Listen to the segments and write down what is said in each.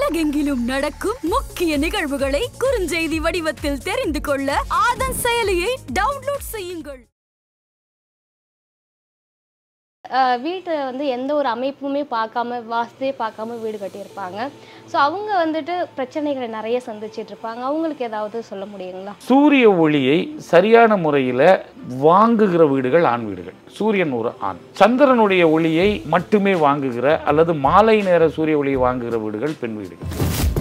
உலகெங்கிலும் நடக்கும் முக்கிய நிகழ்வுகளை குறுஞ்செய்தி வடிவத்தில் தெரிந்து கொள்ள ஆதன் செயலியை டவுன்லோட் செய்யுங்கள் வீட்டை வந்து எந்த ஒரு அமைப்புமே பார்க்காம வாஸ்துவே பார்க்காம வீடு கட்டியிருப்பாங்க ஸோ அவங்க வந்துட்டு பிரச்சனைகளை நிறைய சந்திச்சிட்டு இருப்பாங்க அவங்களுக்கு ஏதாவது சொல்ல முடியுங்களா சூரிய ஒளியை சரியான முறையில் வாங்குகிற வீடுகள் ஆண் வீடுகள் சூரியன் ஒரு ஆண் சந்திரனுடைய ஒளியை மட்டுமே வாங்குகிற அல்லது மாலை நேர சூரிய ஒளியை வாங்குகிற வீடுகள் பெண் வீடுகள்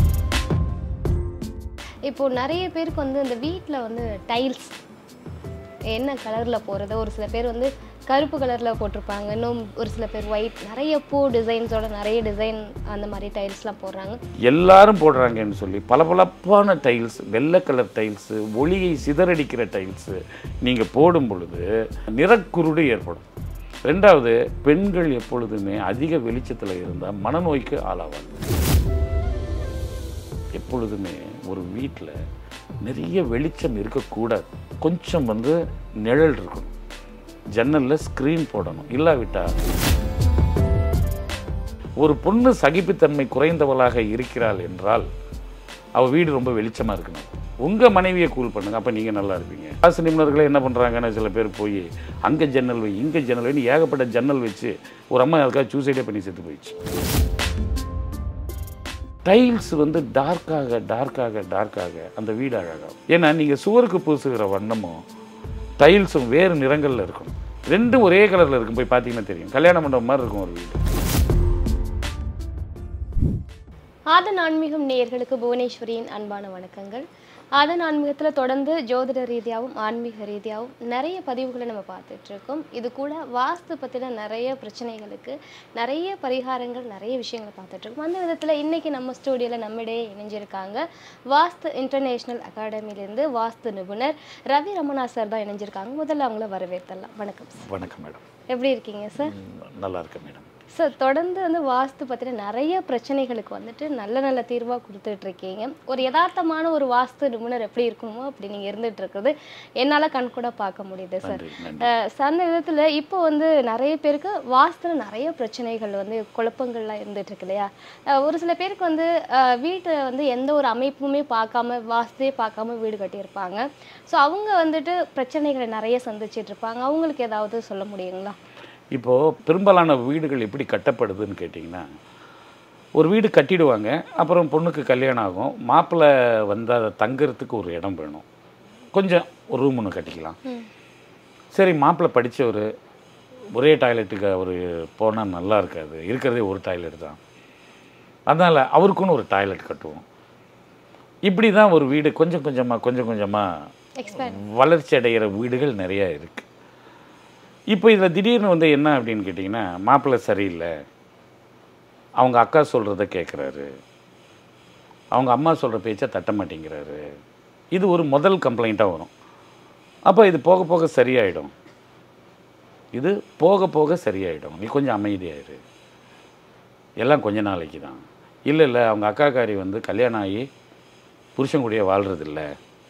இப்போ நிறைய பேருக்கு வந்து இந்த வீட்டில் வந்து டைல்ஸ் என்ன கலரில் போகிறது ஒரு சில பேர் வந்து கருப்பு கலரில் போட்டிருப்பாங்க இன்னும் ஒரு சில பேர் ஒயிட் நிறைய பூ டிசைன்ஸோட நிறைய டிசைன் அந்த மாதிரி டைல்ஸ்லாம் போடுறாங்க எல்லாரும் போடுறாங்கன்னு சொல்லி பளபளப்பான டைல்ஸ் வெள்ளை கலர் டைல்ஸு ஒளியை சிதறடிக்கிற டைல்ஸு நீங்கள் போடும் பொழுது நிறக்குருடு ஏற்படும் ரெண்டாவது பெண்கள் எப்பொழுதுமே அதிக வெளிச்சத்தில் இருந்தால் மனநோய்க்கு ஆளாவாங்க எப்பொழுதுமே ஒரு வீட்டில் நிறைய வெளிச்சம் இருக்கக்கூடாது கொஞ்சம் வந்து நிழல் இருக்கணும் ஜன்னலில் ஸ்க்ரீன் போடணும் இல்லாவிட்டால் ஒரு பொண்ணு சகிப்புத்தன்மை குறைந்தவளாக இருக்கிறாள் என்றால் அவள் வீடு ரொம்ப வெளிச்சமாக இருக்கணும் உங்கள் மனைவியை கூல் பண்ணுங்க அப்போ நீங்கள் நல்லா இருப்பீங்க காசு நிபுணர்களே என்ன பண்ணுறாங்கன்னு சில பேர் போய் அங்கே ஜன்னல் வை இங்கே ஜன்னல் வைன்னு ஏகப்பட்ட ஜன்னல் வச்சு ஒரு அம்மா அதுக்காக சூசைடே பண்ணி செத்து போயிடுச்சு டைல்ஸ் வந்து டார்க்காக டார்க்காக டார்க்காக அந்த வீடு அழகாகும் ஏன்னா நீங்கள் சுவருக்கு பூசுகிற வண்ணமும் டைல்ஸும் வேறு நிறங்களில் இருக்கும் ரெண்டும் ஒரே கலரில் இருக்கும் போய் பார்த்தீங்கன்னா தெரியும் கல்யாண மண்டபம் மாதிரி இருக்கும் ஒரு வீடு ஆதன் ஆன்மீகம் நேயர்களுக்கு புவனேஸ்வரியின் அன்பான வணக்கங்கள் ஆதன் ஆன்மீகத்தில் தொடர்ந்து ஜோதிட ரீதியாகவும் ஆன்மீக ரீதியாகவும் நிறைய பதிவுகளை நம்ம பார்த்துட்டு இருக்கோம் இது கூட வாஸ்து பற்றின நிறைய பிரச்சனைகளுக்கு நிறைய பரிகாரங்கள் நிறைய விஷயங்களை பார்த்துட்டு இருக்கோம் அந்த விதத்தில் இன்னைக்கு நம்ம ஸ்டூடியோவில் நம்மிடையே இணைஞ்சிருக்காங்க வாஸ்து இன்டர்நேஷ்னல் அகாடமியிலேருந்து வாஸ்து நிபுணர் ரவி ரமணா சார் தான் இணைஞ்சிருக்காங்க முதல்ல அவங்கள வரவேற்றலாம் வணக்கம் சார் வணக்கம் மேடம் எப்படி இருக்கீங்க சார் நல்லா இருக்கேன் மேடம் சார் தொடர்ந்து வந்து வாஸ்து பற்றின நிறைய பிரச்சனைகளுக்கு வந்துட்டு நல்ல நல்ல தீர்வாக கொடுத்துட்டு இருக்கீங்க ஒரு யதார்த்தமான ஒரு வாஸ்து நிபுணர் எப்படி இருக்கணுமோ அப்படி நீங்கள் இருந்துட்டு இருக்குது என்னால் கண் கூட பார்க்க முடியுது சார் நன்றி நன்றி அஹ் so அந்த விதத்தில் இப்போ வந்து நிறைய பேருக்கு வாஸ்துல நிறைய பிரச்சனைகள் வந்து குழப்பங்கள்லாம் இருந்துட்டு இருக்கு இல்லையா அஹ் ஒரு சில பேருக்கு வந்து அஹ் வீட்டை வந்து எந்த ஒரு அமைப்புமே பார்க்காம வாஸ்துவே பார்க்காம வீடு கட்டியிருப்பாங்க ஸோ அவங்க வந்துட்டு பிரச்சனைகளை நிறைய சந்திச்சிட்டு இருப்பாங்க அவங்களுக்கு ஏதாவது சொல்ல முடியுங்களா இப்போது பெரும்பாலான வீடுகள் எப்படி கட்டப்படுதுன்னு கேட்டிங்கன்னா ஒரு வீடு கட்டிடுவாங்க அப்புறம் பொண்ணுக்கு கல்யாணம் ஆகும் மாப்பிள்ளை வந்து அதை தங்குறதுக்கு ஒரு இடம் வேணும் கொஞ்சம் ஒரு ரூம் ஒன்று கட்டிக்கலாம் சரி மாப்பிள்ளை படித்தவர் ஒரே டாய்லெட்டுக்கு அவர் போனால் நல்லா இருக்காது இருக்கிறதே ஒரு டாய்லெட் தான் அதனால் அவருக்குன்னு ஒரு டாய்லெட் கட்டுவோம் இப்படி தான் ஒரு வீடு கொஞ்சம் கொஞ்சமாக கொஞ்சம் கொஞ்சமாக எக்ஸ்பேண்ட் வளர்ச்சி அடைகிற வீடுகள் நிறையா இருக்குது இப்போ இதில் திடீர்னு வந்து என்ன அப்படின்னு கேட்டிங்கன்னா மாப்பிள்ளை சரியில்லை அவங்க அக்கா சொல்கிறத கேட்குறாரு அவங்க அம்மா சொல்கிற பேச்சை தட்ட மாட்டேங்கிறாரு இது ஒரு முதல் கம்ப்ளைண்ட்டாக வரும் அப்போ இது போக போக சரியாயிடும் இது போக போக சரியாயிடும் நீ கொஞ்சம் அமைதியாயிரு எல்லாம் கொஞ்ச நாளைக்கு தான் இல்லை இல்லை அவங்க அக்காக்காரி வந்து கல்யாணம் ஆகி புருஷன் கூடயே வாழ்கிறதில்ல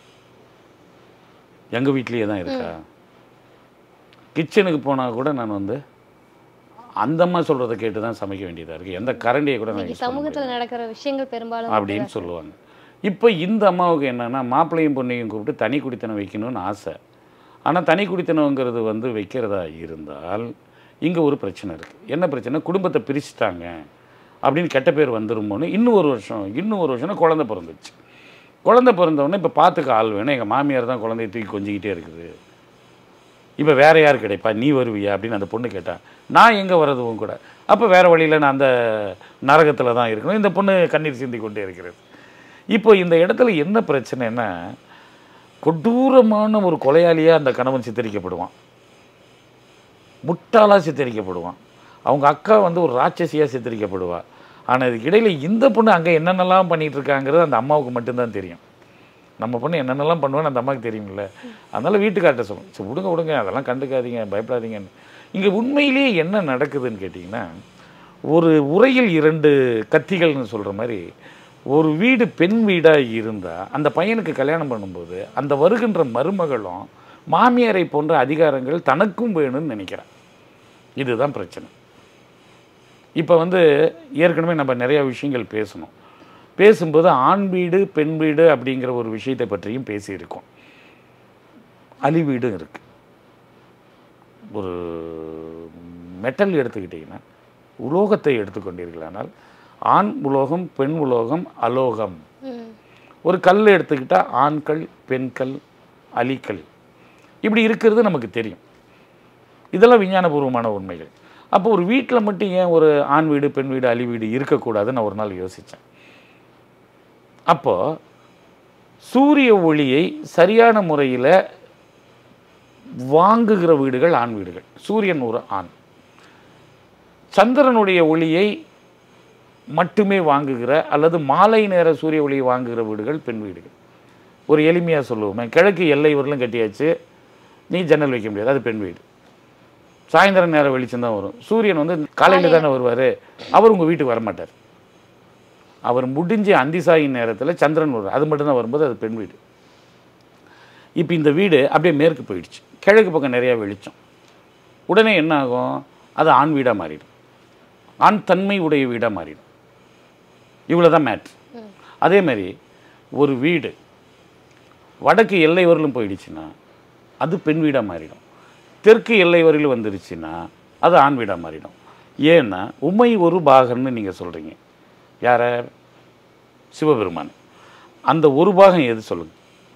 எங்கள் வீட்லேயே தான் இருக்கா கிச்சனுக்கு போனால் கூட நான் வந்து அந்த அம்மா சொல்கிறத கேட்டு தான் சமைக்க வேண்டியதாக இருக்குது எந்த கரண்டியை கூட நான் இன்னைக்கு யூஸ் பண்ண முடியாது. சமூகத்துல நடக்கிற விஷயங்கள் பெரும்பாலும் அப்படின்னு சொல்லுவாங்க இப்போ இந்த அம்மாவுக்கு என்னன்னா மாப்பிள்ளையும் பொண்ணையும் கூப்பிட்டு தனி குடித்தனம் வைக்கணும்னு ஆசை ஆனால் தனி குடித்தனங்கிறது வந்து வைக்கிறதா இருந்தால் இங்கே ஒரு பிரச்சனை இருக்குது என்ன பிரச்சனை குடும்பத்தை பிரிச்சுட்டாங்க அப்படின்னு கெட்ட பேர் வந்துருமோன்னு இன்னும் ஒரு வருஷம் இன்னும் ஒரு வருஷம்னா குழந்தை பிறந்துச்சு குழந்தை பிறந்தவொடனே இப்போ பார்த்துக்க ஆள் வேணும் எங்கள் மாமியார் தான் குழந்தைய தூக்கி கொஞ்சிக்கிட்டே இருக்குது இப்போ வேற யார் கிடைப்பா நீ வருவியா அப்படின்னு அந்த பொண்ணு கேட்டா நான் எங்கே வர்றது உன் கூட அப்போ வேற வழியில் நான் அந்த நரகத்தில் தான் இருக்கணும் இந்த பொண்ணு கண்ணீர் சிந்தி கொண்டே இருக்கிறது இப்போ இந்த இடத்துல என்ன பிரச்சனைன்னா கொடூரமான ஒரு கொலையாளியாக அந்த கணவன் சித்தரிக்கப்படுவான் முட்டாளாக சித்தரிக்கப்படுவான் அவங்க அக்கா வந்து ஒரு ராட்சசியாக சித்தரிக்கப்படுவா ஆனால் இதுக்கு இடையில இந்த பொண்ணு அங்கே என்னென்னலாம் பண்ணிட்டு இருக்காங்கிறது அந்த அம்மாவுக்கு மட்டும்தான் தெரியும் நம்ம பொண்ணு என்னென்னலாம் பண்ணுவான்னு அந்த அம்மாவுக்கு தெரியும்ல அதனால் வீட்டுக்கார்ட்ட சொல்லும் சரி விடுங்க விடுங்க அதெல்லாம் கண்டுக்காதீங்க பயப்படாதீங்கன்னு இங்கே உண்மையிலேயே என்ன நடக்குதுன்னு கேட்டிங்கன்னா ஒரு உரையில் இரண்டு கத்திகள்னு சொல்கிற மாதிரி ஒரு வீடு பெண் வீடாக இருந்தால் அந்த பையனுக்கு கல்யாணம் பண்ணும்போது அந்த வருகின்ற மருமகளும் மாமியாரை போன்ற அதிகாரங்கள் தனக்கும் வேணும்னு நினைக்கிறான் இதுதான் பிரச்சனை இப்போ வந்து ஏற்கனவே நம்ம நிறைய விஷயங்கள் பேசணும் பேசும்போது ஆண் வீடு பெண் வீடு அப்படிங்கிற ஒரு விஷயத்தை பற்றியும் பேசியிருக்கோம் அலி வீடும் இருக்கு ஒரு மெட்டல் எடுத்துக்கிட்டிங்கன்னா உலோகத்தை எடுத்துக்கொண்டீர்களானால் ஆண் உலோகம் பெண் உலோகம் அலோகம் ம் ஒரு கல் எடுத்துக்கிட்டால் ஆண்கள் பெண்கள் அலிக்கல் இப்படி இருக்கிறது நமக்கு தெரியும் இதெல்லாம் விஞ்ஞானபூர்வமான உண்மைகள் அப்போ ஒரு வீட்டில் மட்டும் ஏன் ஒரு ஆண் வீடு பெண் வீடு அலி வீடு இருக்கக்கூடாதுன்னு நான் ஒரு நாள் யோசித்தேன் அப்போ சூரிய ஒளியை சரியான முறையில் வாங்குகிற வீடுகள் ஆண் வீடுகள் சூரியன் ஒரு ஆண் சந்திரனுடைய ஒளியை மட்டுமே வாங்குகிற அல்லது மாலை நேர சூரிய ஒளியை வாங்குகிற வீடுகள் பெண் வீடுகள் ஒரு எளிமையாக சொல்லுவோமே கிழக்கு எல்லை வரலும் கட்டியாச்சு நீ ஜன்னல் வைக்க முடியாது அது பெண் வீடு சாயந்தரம் நேரம் வெளிச்சம் தான் வரும் சூரியன் வந்து காலையில் தானே வருவார் அவர் உங்கள் வீட்டுக்கு வரமாட்டார் அவர் முடிஞ்ச அந்திசாயின் நேரத்தில் சந்திரன் வரும் அது மட்டும்தான் வரும்போது அது பெண் வீடு இப்போ இந்த வீடு அப்படியே மேற்கு போயிடுச்சு கிழக்கு பக்கம் நிறையா வெளிச்சம் உடனே என்ன ஆகும் அது ஆண் வீடாக மாறிடும் ஆண் தன்மை உடைய வீடாக மாறிடும் இவ்வளோ தான் மேட்ரு அதே மாதிரி ஒரு வீடு வடக்கு எல்லை வரலும் போயிடுச்சுன்னா அது பெண் வீடாக மாறிடும் தெற்கு எல்லை வரையிலும் வந்துருச்சுன்னா அது ஆண் வீடாக மாறிடும் ஏன்னா உமை ஒரு பாகம்னு நீங்கள் சொல்கிறீங்க யார சிவபெருமான் அந்த ஒரு பாகம் எது சொல்லுங்க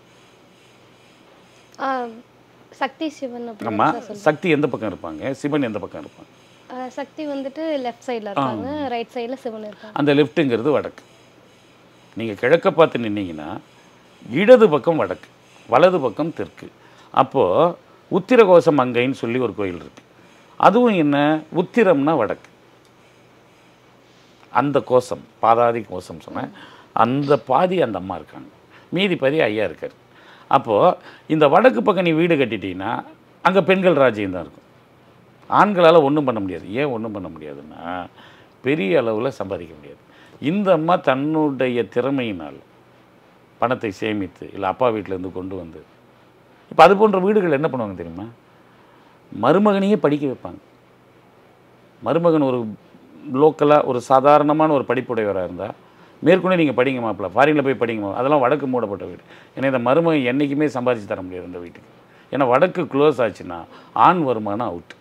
ஆ, சக்தி சிவன் அப்படின்னு ஆமாம் சார் சொல்லுவாங்க. சக்தி எந்த பக்கம் இருப்பாங்க சிவன் எந்த பக்கம் இருப்பாங்க ஆ, சக்தி வந்துட்டு லெஃப்ட் சைடில் இருப்பாங்க ரைட் சைடில் சிவன் இருப்பாங்க அந்த லெஃப்ட்டுங்கிறது வடக்கு நீங்கள் கிழக்க பார்த்து நின்னீங்கன்னா இடது பக்கம் வடக்கு வலது பக்கம் தெற்கு அப்போது உத்திரகோசம் அங்கைன்னு சொல்லி ஒரு கோயில் இருக்கு அதுவும் என்ன உத்திரம்னா வடக்கு அந்த கோசம் பாதாதி கோசம் சொன்னேன் அந்த பாதி அந்த அம்மா இருக்காங்க மீதி பாதி ஐயா இருக்கார் அப்போது இந்த வடக்கு பக்கம் நீ வீடு கட்டிட்டீங்கன்னா அங்கே பெண்கள் ராஜ்யம் தான் இருக்கும் ஆண்களால் ஒன்றும் பண்ண முடியாது ஏன் ஒன்றும் பண்ண முடியாதுன்னா பெரிய அளவில் சம்பாதிக்க முடியாது இந்த அம்மா தன்னுடைய திறமையினால் பணத்தை சேமித்து இல்லை அப்பா வீட்டிலேருந்து கொண்டு வந்து இப்போ அது போன்ற வீடுகள் என்ன பண்ணுவாங்க தெரியுமா மருமகனையே படிக்க வைப்பாங்க மருமகன் ஒரு லோக்கலாக ஒரு சாதாரணமான ஒரு படிப்புடையவராக இருந்தால் மேற்கொண்டு நீங்கள் படிங்க மாப்பிள்ள ஃபாரினில் போய் படிங்க மாப்பிள்ளை. அதெல்லாம் வடக்கு மூடப்பட்ட வீடு ஏன்னா இந்த மருமகன் என்றைக்குமே சம்பாதிச்சு தர முடியாது இந்த வீட்டுக்கு ஏன்னா வடக்கு க்ளோஸ் ஆச்சுன்னா ஆண் வருமானம் அவுட்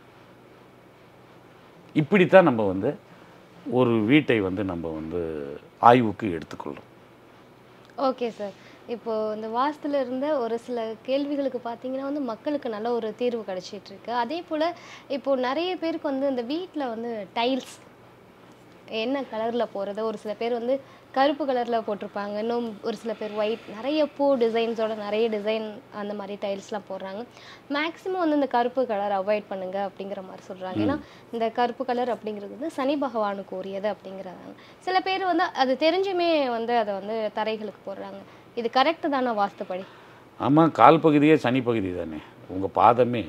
இப்படித்தான் நம்ம வந்து ஒரு வீட்டை வந்து நம்ம வந்து ஆய்வுக்கு எடுத்துக்கொள்கிறோம் ஓகே சார் இப்போ இந்த வாஸ்துல இருந்த ஒரு சில கேள்விகளுக்கு பார்த்தீங்கன்னா வந்து மக்களுக்கு நல்ல ஒரு தீர்வு கிடைச்சிட்டு இருக்கு அதே போல் இப்போ நிறைய பேருக்கு வந்து இந்த வீட்டில் வந்து டைல்ஸ் என்ன கலரில் போகிறது ஒரு சில பேர் வந்து கருப்பு கலரில் போட்டிருப்பாங்க இன்னும் ஒரு சில பேர் ஒயிட் நிறைய பூ டிசைன்ஸோட நிறைய டிசைன் அந்த மாதிரி டைல்ஸ்லாம் போடுறாங்க மேக்ஸிமம் வந்து இந்த கருப்பு கலர் அவாய்ட் பண்ணுங்க அப்படிங்கிற மாதிரி சொல்கிறாங்க ஏன்னா இந்த கருப்பு கலர் அப்படிங்கிறது வந்து சனி பகவானுக்கு உரியது அப்படிங்கிறாங்க சில பேர் வந்து அது தெரிஞ்சுமே வந்து அதை வந்து தரைகளுக்கு போடுறாங்க இது கரெக்டு தானே வாஸ்துப்படி ஆமாம் கால் பகுதியே சனி பகுதி தானே உங்கள் பாதமே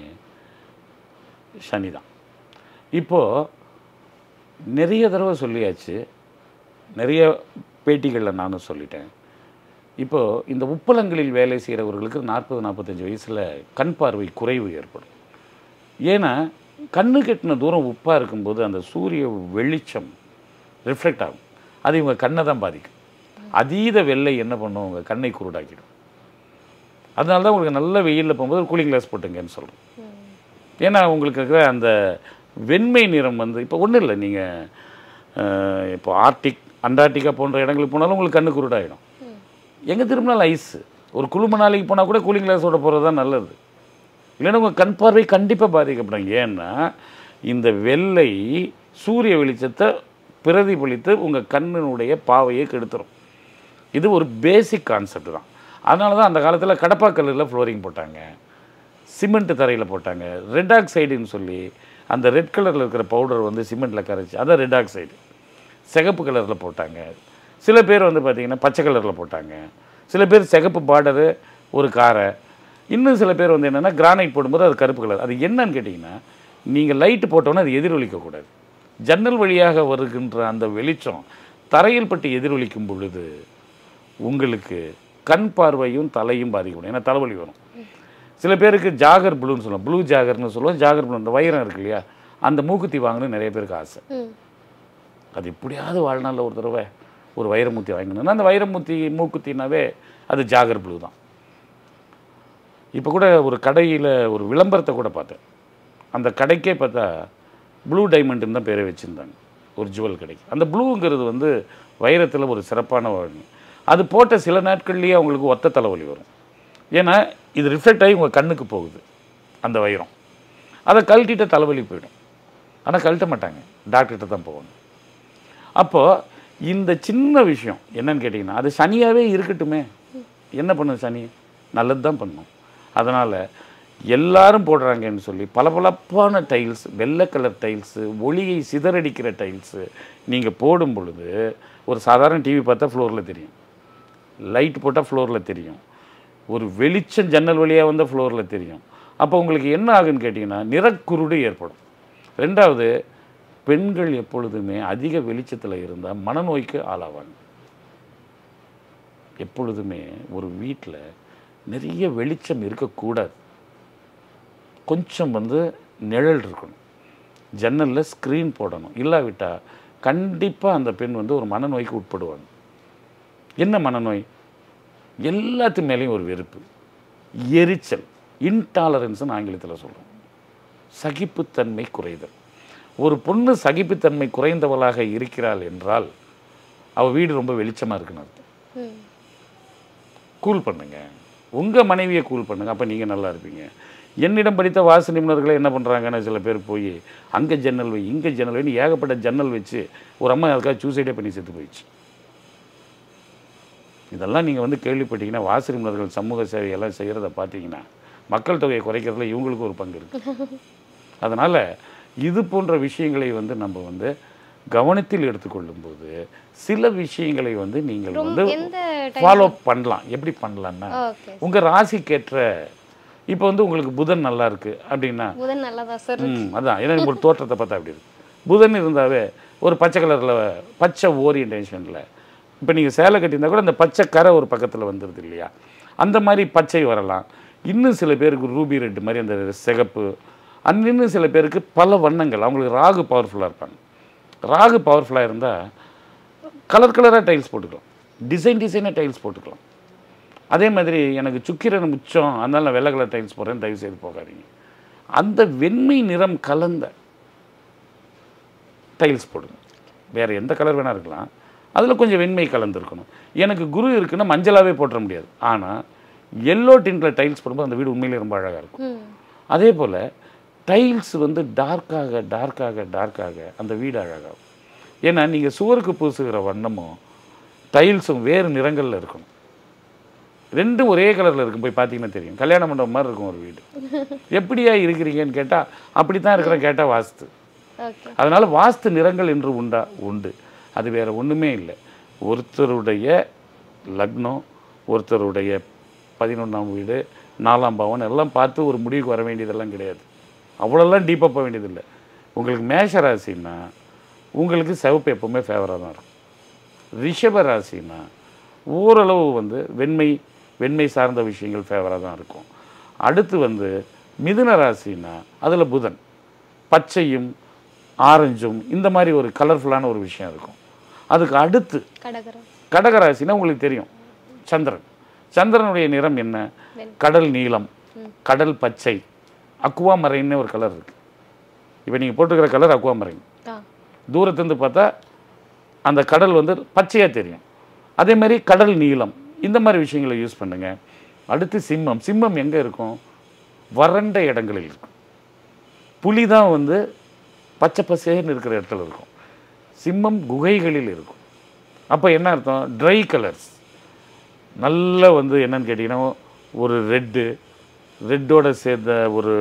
சனி தான் இப்போது நிறைய தடவை சொல்லியாச்சு நிறைய பேட்டிகளில் நானும் சொல்லிட்டேன் இப்போது இந்த உப்பளங்களில் வேலை செய்கிறவர்களுக்கு நாற்பது நாற்பத்தஞ்சு வயசில் கண் பார்வை குறைவு ஏற்படும் ஏன்னா கண்ணு கெட்டின தூரம் உப்பாக இருக்கும்போது அந்த சூரிய வெளிச்சம் ரிஃப்ளெக்ட் ஆகும் அது இவங்க கண்ணை தான் பாதிக்கும் அதீத வெள்ளை என்ன பண்ணும் உங்கள் கண்ணை குருடாக்கிடும் அதனால தான் உங்களுக்கு நல்ல வெயிலில் போகும்போது கூலிங் கிளாஸ் போட்டுங்கன்னு சொல்கிறோம் ஏன்னா உங்களுக்கு இருக்கிற அந்த வெண்மை நிறம் வந்து இப்போ ஒன்றும் இல்லை நீங்கள் இப்போ ஆர்டிக் அண்டார்டிகா போன்ற இடங்களுக்கு போனாலும் உங்களுக்கு கண்ணு குருடாயிடும் எங்கே திரும்பினாலும் ஐஸ் ஒரு குளும நாளைக்கு போனால் கூட கூலிங் கிளாஸோட போகிறது தான் நல்லது இல்லைன்னா உங்கள் கண் பார்வை கண்டிப்பாக பாதிக்கப்படும் ஏன்னா இந்த வெள்ளை சூரிய வெளிச்சத்தை பிரதிபலித்து உங்கள் கண்ணினுடைய பாவையை கெடுத்துரும் இது ஒரு பேசிக் கான்செப்ட் தான் அதனால தான் அந்த காலத்தில் கடப்பாக்கல்லில் ஃப்ளோரிங் போட்டாங்க சிமெண்ட் தரையில் போட்டாங்க ரெட் ஆக்சைடுன்னு சொல்லி அந்த ரெட் கலரில் இருக்கிற பவுடர் வந்து சிமெண்ட்டில் கரைச்சி அதான் ரெட் ஆக்சைடு சிகப்பு கலரில் போட்டாங்க சில பேர் வந்து பார்த்திங்கன்னா பச்சை கலரில் போட்டாங்க சில பேர் சிகப்பு பார்டரு ஒரு காரை இன்னும் சில பேர் வந்து என்னென்னா கிரானைட் போடும்போது அது கருப்பு கலர் அது என்னன்னு கேட்டிங்கன்னா நீங்கள் லைட்டு போட்டோன்னே அது எதிரொலிக்கக்கூடாது ஜன்னல் வழியாக வருகின்ற அந்த வெளிச்சம் தரையில் பட்டு எதிரொலிக்கும் பொழுது உங்களுக்கு கண் பார்வையும் தலையும் பாதிக்கப்படும் ஏன்னா தலைவலி வரும் சில பேருக்கு ஜாகர் ப்ளூன்னு சொல்லுவோம் ப்ளூ ஜாகர்னு சொல்லுவோம் ஜாகர் ப்ளூ அந்த வைரம் இருக்கு இல்லையா அந்த மூக்குத்தி வாங்கணும்னு நிறைய பேருக்கு ஆசை ம் அது எப்படியாவது வாழ்நாளில் ஒரு தடவை ஒரு வைரமுத்தி வாங்கணும்னா அந்த வைரமுத்தி மூக்குத்தினாவே அது ஜாகர் ப்ளூ தான் இப்போ கூட ஒரு கடையில் ஒரு விளம்பரத்தை கூட பார்த்தேன் அந்த கடைக்கே பார்த்தா ப்ளூ டைமண்டுன்னு தான் பேரை வச்சுருந்தாங்க ஒரு ஜுவல் கடைக்கு அந்த ப்ளூங்கிறது வந்து வைரத்தில் ஒரு சிறப்பான வாழ்க்கை அது போட்ட சில நாட்கள்லேயே அவங்களுக்கு ஒத்த தலைவலி வரும் ஏன்னா இது ரிஃப்ளெக்ட் ஆகி உங்கள் கண்ணுக்கு போகுது அந்த வைரம் அதை கழட்டிட்ட தலைவலி போயிடும் ஆனால் கழட்ட மாட்டாங்க டாக்டர்கிட்ட தான் போவாங்க அப்போது இந்த சின்ன விஷயம் என்னன்னு கேட்டிங்கன்னா அது சனியாகவே இருக்கட்டுமே என்ன பண்ணும் சனி நல்லது தான் பண்ணும் அதனால் எல்லாரும் போடுறாங்கன்னு சொல்லி பளபளப்பான டைல்ஸ் வெள்ளை கலர் டைல்ஸு ஒளியை சிதறடிக்கிற டைல்ஸு நீங்கள் போடும் பொழுது ஒரு சாதாரண டிவி பார்த்தா ஃப்ளோரில் தெரியும் லைட் போட்டால் ஃப்ளோரில் தெரியும் ஒரு வெளிச்சம் ஜன்னல் வழியாக வந்தால் ஃப்ளோரில் தெரியும் அப்போ உங்களுக்கு என்ன ஆகுன்னு கேட்டிங்கன்னா நிறக்குருடு ஏற்படும் ரெண்டாவது பெண்கள் எப்பொழுதுமே அதிக வெளிச்சத்தில் இருந்தால் மனநோய்க்கு ஆளாவாங்க எப்பொழுதுமே ஒரு வீட்டில் நிறைய வெளிச்சம் இருக்கக்கூடாது கொஞ்சம் வந்து நிழல் இருக்கணும் ஜன்னலில் ஸ்க்ரீன் போடணும் இல்லாவிட்டால் கண்டிப்பாக அந்த பெண் வந்து ஒரு மனநோய்க்கு உட்படுவாங்க என்ன மனநோய் எல்லாத்து மேலேயும் ஒரு வெறுப்பு எரிச்சல் இன்டாலரன்ஸ்னு ஆங்கிலத்தில் சொல்கிறோம் சகிப்புத்தன்மை குறைதல் ஒரு பொண்ணு சகிப்புத்தன்மை குறைந்தவளாக இருக்கிறாள் என்றால் அவள் வீடு ரொம்ப வெளிச்சமாக இருக்குன்னு அர்த்தம் ம் கூல் பண்ணுங்க உங்கள் மனைவியை கூல் பண்ணுங்க அப்போ நீங்கள் நல்லா இருப்பீங்க என்னிடம் படித்த வாசு நிபுணர்களை என்ன பண்ணுறாங்கன்னு சில பேர் போய் அங்கே ஜன்னல் வை இங்கே ஜன்னல் வைன்னு ஏகப்பட்ட ஜன்னல் வச்சு ஒரு அம்மா அதுக்காக சூசைடே பண்ணி செத்து போயிடுச்சு இதெல்லாம் நீங்கள் வந்து கேள்விப்பட்டீங்கன்னா வாசு நிபுணர்கள் சமூக சேவையெல்லாம் செய்கிறத பார்த்தீங்கன்னா மக்கள் தொகையை குறைக்கிறதுல இவங்களுக்கு ஒரு பங்கு இருக்குது அதனால் இது போன்ற விஷயங்களை வந்து நம்ம வந்து கவனத்தில் எடுத்துக்கொள்ளும்போது சில விஷயங்களை வந்து நீங்கள் வந்து எந்த ஃபாலோ பண்ணலாம் எப்படி பண்ணலாம்னா ஓகே உங்கள் ராசிக்கேற்ற இப்போ வந்து உங்களுக்கு புதன் நல்லா இருக்கு அப்படின்னா புதன் நல்லதா சார் ம் அதான் ஏன்னா ஒரு தோற்றத்தை பார்த்தா அப்படி இருக்கு புதன் இருந்தாவே ஒரு பச்சை கலரில் பச்சை ஓரியன்டேஷனில் இப்போ நீங்கள் சேலை கட்டியிருந்தா கூட அந்த பச்சை கரை ஒரு பக்கத்தில் வந்துடுது இல்லையா அந்த மாதிரி பச்சை வரலாம் இன்னும் சில பேருக்கு ரூபி ரெட் மாதிரி அந்த சிகப்பு அண்ட் இன்னும் சில பேருக்கு பல வண்ணங்கள் அவங்களுக்கு ராகு பவர்ஃபுல்லாக இருப்பாங்க ராகு பவர்ஃபுல்லாக இருந்தால் கலர் கலராக டைல்ஸ் போட்டுக்கலாம் டிசைன் டிசைனாக டைல்ஸ் போட்டுக்கலாம் அதே மாதிரி எனக்கு சுக்கிரன் முச்சம் அதனால நான் வெள்ளை கலர் டைல்ஸ் போடுறேன் தயவு செய்து போகாதீங்க அந்த வெண்மை நிறம் கலந்த டைல்ஸ் போடுங்க வேறு எந்த கலர் வேணால் இருக்கலாம் அதில் கொஞ்சம் வெண்மை கலந்துருக்கணும் எனக்கு குரு இருக்குன்னா மஞ்சளாவே போட்டுற முடியாது ஆனால் எல்லோ டின்ட்டில் டைல்ஸ் போடும்போது அந்த வீடு உண்மையிலே ரொம்ப அழகாக இருக்கும் ம் அதே போல் டைல்ஸ் வந்து டார்க்காக டார்க்காக டார்க்காக அந்த வீடு அழகாகும் ஏன்னா நீங்கள் சுவருக்கு பூசுகிற வண்ணமும் டைல்ஸும் வேறு நிறங்களில் இருக்கணும் ரெண்டும் ஒரே கலரில் இருக்கும் போய் பார்த்தீங்கன்னா தெரியும் கல்யாண மண்டபம் மாதிரி இருக்கும் ஒரு வீடு எப்படியா இருக்கிறீங்கன்னு கேட்டால் அப்படி தான் இருக்கிறேன் கேட்டால் வாஸ்து ஓகே அதனால் வாஸ்து நிறங்கள் என்று உண்டா உண்டு அது வேறு ஒன்றுமே இல்லை ஒருத்தருடைய லக்னம் ஒருத்தருடைய பதினொன்றாம் வீடு நாலாம் பாவன் எல்லாம் பார்த்து ஒரு முடிவுக்கு வர வேண்டியதெல்லாம் கிடையாது அவ்வளோலாம் டீப்பாக போக வேண்டியதில்லை உங்களுக்கு மேஷ ராசின்னா உங்களுக்கு சிவப்பு எப்பவுமே ஃபேவராக தான் இருக்கும் ரிஷப ராசினா ஓரளவு வந்து வெண்மை வெண்மை சார்ந்த விஷயங்கள் ஃபேவராக தான் இருக்கும் அடுத்து வந்து மிதுன ராசினா அதில் புதன் பச்சையும் ஆரஞ்சும் இந்த மாதிரி ஒரு கலர்ஃபுல்லான ஒரு விஷயம் இருக்கும் அதுக்கு அடுத்து கடகரம் கடகராசினா உங்களுக்கு தெரியும் சந்திரன் சந்திரனுடைய நிறம் என்ன வெண்- கடல் நீலம் கடல் பச்சை அக்குவா மரைன்னு ஒரு கலர் இருக்கு இப்போ நீங்கள் போட்டுக்கிற கலர் அக்குவா மரைன் ஆ தூரத்துலேருந்து பார்த்தா அந்த கடல் வந்து பச்சையாக தெரியும் அதே மாதிரி கடல் நீலம் இந்த மாதிரி விஷயங்களை யூஸ் பண்ணுங்க அடுத்து சிம்மம் சிம்மம் எங்கே இருக்கும் வறண்ட இடங்களில் இருக்கும் புலி தான் வந்து பச்சை பசேர்னு இருக்கிற இடத்துல இருக்கும் சிம்மம் குகைகளில் இருக்கும் அப்போ என்ன அர்த்தம் ட்ரை கலர்ஸ் நல்ல வந்து என்னன்னு கேட்டிங்கன்னா ஒரு ரெட்டு ரெட்டோட சேர்ந்த ஒரு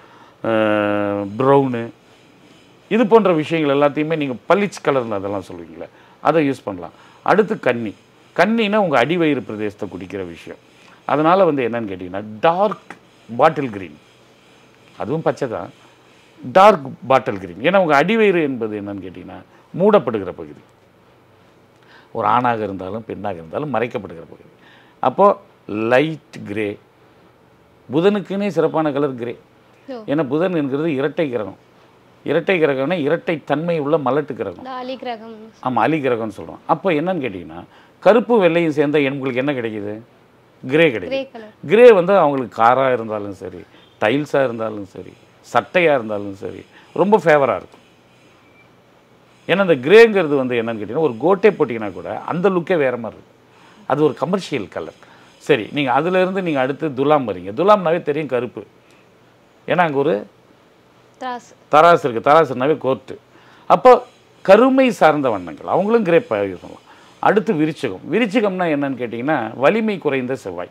ப்ரௌனு இது போன்ற விஷயங்கள் எல்லாத்தையுமே நீங்கள் பளிச் கலர்னு அதெல்லாம் சொல்லுவீங்களே அதை யூஸ் பண்ணலாம் அடுத்து கன்னி கன்னினா உங்கள் அடிவயிறு பிரதேசத்தை குடிக்கிற விஷயம் அதனால் வந்து என்னன்னு கேட்டிங்கன்னா டார்க் பாட்டில் கிரீன் அதுவும் பச்சை தான் டார்க் பாட்டில் கிரீன் ஏன்னா உங்கள் அடிவயிறு என்பது என்னன்னு கேட்டிங்கன்னா மூடப்படுகிற பகுதி ஒரு ஆணாக இருந்தாலும் பெண்ணாக இருந்தாலும் மறைக்கப்படுகிற பகுதி அப்போது லைட் கிரே புதனுக்குன்னே சிறப்பான கலர் கிரே ஓ. ஏன்னா புதன் என்கிறது இரட்டை கிரகம் இரட்டை கிரகம்னா இரட்டை தன்மை உள்ள மலட்டு கிரகம் இந்த அலி கிரகம் ஆமாம் அலி கிரகம்னு சொல்கிறோம் அப்போ என்னன்னு கேட்டிங்கன்னா கருப்பு வெள்ளையும் சேர்ந்த உங்களுக்கு என்ன கிடைக்குது கிரே கிடைக்குது கிரே கலர் கிரே வந்து அவங்களுக்கு காராக இருந்தாலும் சரி டைல்ஸாக இருந்தாலும் சரி சட்டையாக இருந்தாலும் சரி ரொம்ப ஃபேவராக இருக்கும் ஏன்னா இந்த கிரேங்கிறது வந்து என்னன்னு கேட்டிங்கன்னா ஒரு கோட்டை போட்டிங்கன்னா கூட அந்த லுக்கே வேறு மாதிரி இருக்கும் அது ஒரு கமர்ஷியல் கலர் சரி நீங்கள் அதுலேருந்து நீங்கள் அடுத்து துலாம் வரீங்க துலாம்னாவே தெரியும் கருப்பு ஏன்னா அங்கே ஒரு திராஸ் தராசு இருக்குது தராசுனாவே கோர்ட்டு அப்போ கருமை சார்ந்த வண்ணங்கள் அவங்களும் கிரே யூஸ் பண்ணலாம் அடுத்து விருச்சிகம் விருச்சிகம்னா என்னன்னு கேட்டிங்கன்னா வலிமை குறைந்த செவ்வாய்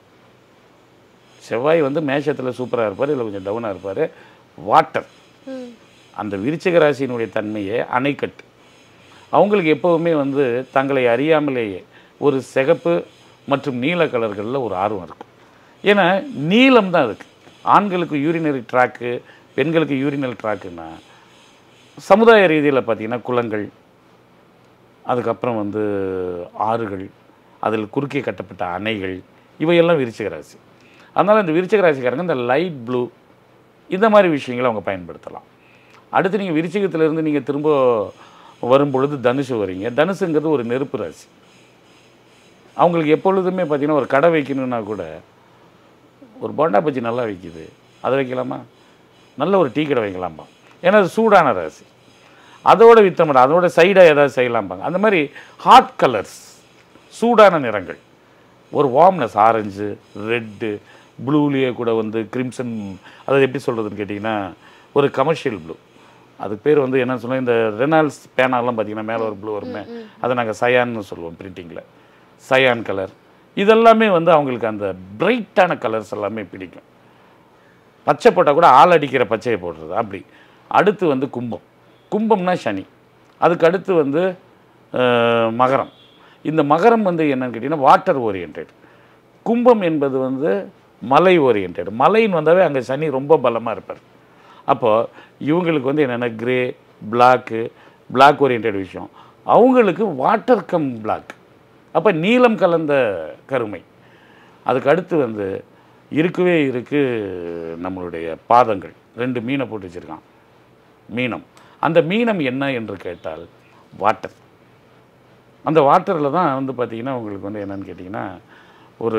செவ்வாய் வந்து மேஷத்தில் சூப்பராக இருப்பார் இல்லை கொஞ்சம் டவுனாக இருப்பார் வாட்டர் ம் அந்த விருச்சிக ராசியினுடைய தன்மையே அணைக்கட்டு அவங்களுக்கு எப்போவுமே வந்து தங்களை அறியாமலேயே ஒரு சிகப்பு மற்றும் நீல கலர்களில் ஒரு ஆர்வம் இருக்கும் ஏன்னா நீலம் தான் அதுக்கு ஆண்களுக்கு யூரினரி ட்ராக்கு பெண்களுக்கு யூரினல் ட்ராக்குன்னா சமுதாய ரீதியில் பார்த்தீங்கன்னா குளங்கள் அதுக்கப்புறம் வந்து ஆறுகள் அதில் குறுக்கே கட்டப்பட்ட அணைகள் இவையெல்லாம் விருச்சிக ராசி அதனால் இந்த விருச்சிக ராசிக்காரங்க இந்த லைட் ப்ளூ இந்த மாதிரி விஷயங்களை அவங்க பயன்படுத்தலாம் அடுத்து நீங்கள் விருச்சிகத்திலேருந்து நீங்கள் திரும்ப வரும்பொழுது தனுசு வரீங்க தனுசுங்கிறது ஒரு நெருப்பு ராசி அவங்களுக்கு எப்பொழுதுமே பார்த்தீங்கன்னா ஒரு கடை வைக்கணுன்னா கூட ஒரு போண்டா பஜ்ஜி நல்லா விற்கிது அதை வைக்கலாமா நல்ல ஒரு டீ கடை வைக்கலாமா ஏன்னா அது சூடான ராசி அதோட விற்ற மாட்டோம் அதோட சைடாக ஏதாவது செய்யலாம்பாங்க அந்த மாதிரி ஹாட் கலர்ஸ் சூடான நிறங்கள் ஒரு வார்ம்னஸ் ஆரஞ்சு ரெட்டு ப்ளூலேயே கூட வந்து கிரிம்சன் அதாவது எப்படி சொல்கிறதுன்னு கேட்டிங்கன்னா ஒரு கமர்ஷியல் ப்ளூ அதுக்கு பேர் வந்து என்ன சொல்லுவோம் இந்த ரெனால்ஸ் பேனாலாம் பார்த்தீங்கன்னா மேலே ஒரு ப்ளூ வருமே அதை நாங்கள் சயான்னு சொல்லுவோம் பிரிண்டிங்கில் சயான் கலர் இதெல்லாமே வந்து அவங்களுக்கு அந்த பிரைட்டான கலர்ஸ் எல்லாமே பிடிக்கும் பச்சை போட்டால் கூட ஆள் அடிக்கிற பச்சையை போடுறது அப்படி அடுத்து வந்து கும்பம் கும்பம்னா சனி அதுக்கு அடுத்து வந்து அஹ், மகரம் இந்த மகரம் வந்து என்னன்னு கேட்டிங்கன்னா வாட்டர் ஓரியன்ட் கும்பம் என்பது வந்து மலை ஓரியன்ட் மலைன்னு வந்தாவே அங்கே சனி ரொம்ப பலமாக இருப்பார் அப்போது இவங்களுக்கு வந்து என்னென்ன கிரே பிளாக்கு பிளாக் ஓரியன்ட் விஷயம் அவங்களுக்கு வாட்டர் கம் பிளாக் அப்போ நீலம் கலந்த கருமை அதுக்கு அடுத்து வந்து இருக்கவே இருக்கு நம்மளுடைய பாதங்கள் ரெண்டு மீனை போட்டு வச்சுருக்கான் மீனம் அந்த மீனம் என்ன என்று கேட்டால் வாட்டர் அந்த வாட்டரில் தான் வந்து பார்த்திங்கன்னா உங்களுக்கு வந்து என்னன்னு கேட்டிங்கன்னா ஒரு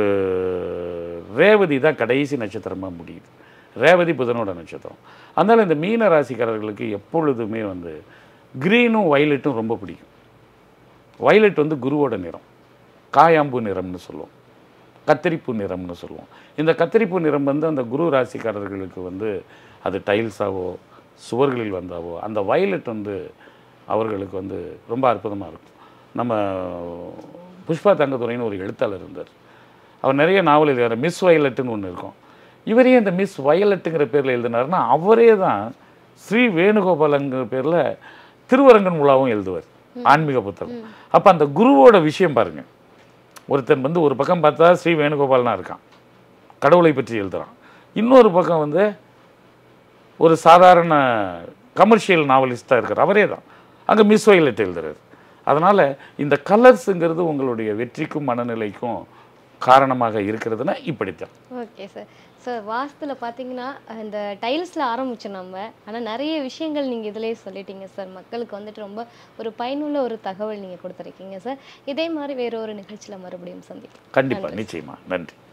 ரேவதி தான் கடைசி நட்சத்திரமாக முடியுது ரேவதி புதனோட நட்சத்திரம் அதனால் இந்த மீன ராசிக்காரர்களுக்கு எப்பொழுதுமே வந்து க்ரீனும் வயலட்டும் ரொம்ப பிடிக்கும் வயலட் வந்து குருவோட நிறம் காயாம்பு நிறம்னு சொல்லுவோம் கத்தரிப்பு நிறம்னு சொல்லுவோம் இந்த கத்தரிப்பு நிறம் வந்து அந்த குரு ராசிக்காரர்களுக்கு வந்து அது டைல்ஸாவோ சுவர்களில் வந்தாவோ அந்த வயலட் வந்து அவர்களுக்கு வந்து ரொம்ப அற்புதமாக இருக்கும் நம்ம புஷ்பா தங்கத்துறைன்னு ஒரு எழுத்தாளர் இருந்தார் அவர் நிறைய நாவல் எழுதுறாரு மிஸ் வயலட்டுன்னு ஒன்று இருக்கும் இவரே இந்த மிஸ் வயலட்டுங்கிற பேரில் எழுதினாருன்னா அவரே தான் ஸ்ரீ வேணுகோபாலங்கிற பேரில் திருவரங்கன் உலாவும் எழுதுவார் ஆன்மீக புத்தகம் அப்போ அந்த குருவோட விஷயம் பாருங்க ஒருத்தன் வந்து ஒரு பக்கம் பார்த்தா ஸ்ரீ வேணுகோபாலனா இருக்கான் கடவுளை பற்றி எழுதுறான் இன்னொரு பக்கம் வந்து ஒரு சாதாரண கமர்ஷியல் நாவலிஸ்டாக இருக்கார் அவரே தான் அங்கே மிஸ் வயலட் எழுதுறாரு அதனால் இந்த கலர்ஸுங்கிறது உங்களுடைய வெற்றிக்கும் மனநிலைக்கும் காரணமாக இருக்கிறதுனா இப்படித்தான் ஓகே சார் சார் வாஸ்துல பார்த்தீங்கன்னா இந்த டைல்ஸில் ஆரம்பிச்சோம் நம்ம ஆனால் நிறைய விஷயங்கள் நீங்கள் இதிலே சொல்லிட்டீங்க சார் மக்களுக்கு வந்துட்டு ரொம்ப ஒரு பயனுள்ள ஒரு தகவல் நீங்கள் கொடுத்துருக்கீங்க சார் இதே மாதிரி வேற ஒரு நிகழ்ச்சியில் மறுபடியும் சந்திக்கலாம் கண்டிப்பாக நிச்சயமா நன்றி